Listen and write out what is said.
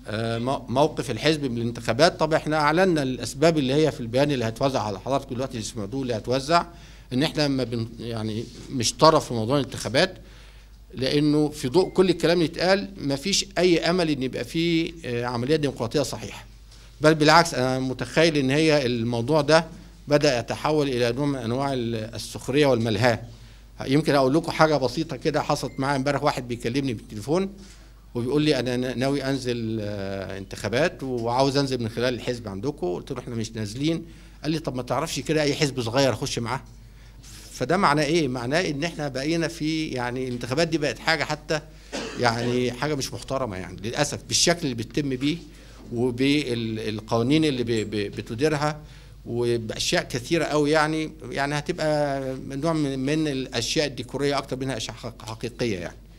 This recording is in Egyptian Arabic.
آه، مو- موقف الحزب من الانتخابات طب احنا اعلنا الاسباب اللي هي في البيان اللي هيتوزع على حضراتكم دلوقتي اللي سمعتوه اللي هيتوزع ان احنا ما بن يعني مش طرف في موضوع الانتخابات لانه في ضوء كل الكلام اللي اتقال مفيش اي امل ان يبقى في آه، عمليه ديمقراطيه صحيحه بل بالعكس انا متخيل ان هي الموضوع ده بدا يتحول الى نوع من انواع ال- السخريه والملهاه يمكن اقول لكم حاجه بسيطه كده حصلت معايا امبارح واحد بيكلمني بالتليفون وبيقول لي انا نا- ناوي انزل آه، انتخابات وعاوز انزل من خلال الحزب عندكم قلت له احنا مش نازلين قال لي طب ما تعرفش كده اي حزب صغير اخش معاه فده معناه ايه معناه ان احنا بقينا في يعني الانتخابات دي بقت حاجه حتى يعني حاجه مش محترمه يعني للاسف بالشكل اللي بتتم بيه وبالقوانين اللي ب- ب- بتديرها وباشياء كثيره قوي يعني يعني هتبقى نوع من من الاشياء الديكوريه اكتر منها اشياء حق- حقيقيه يعني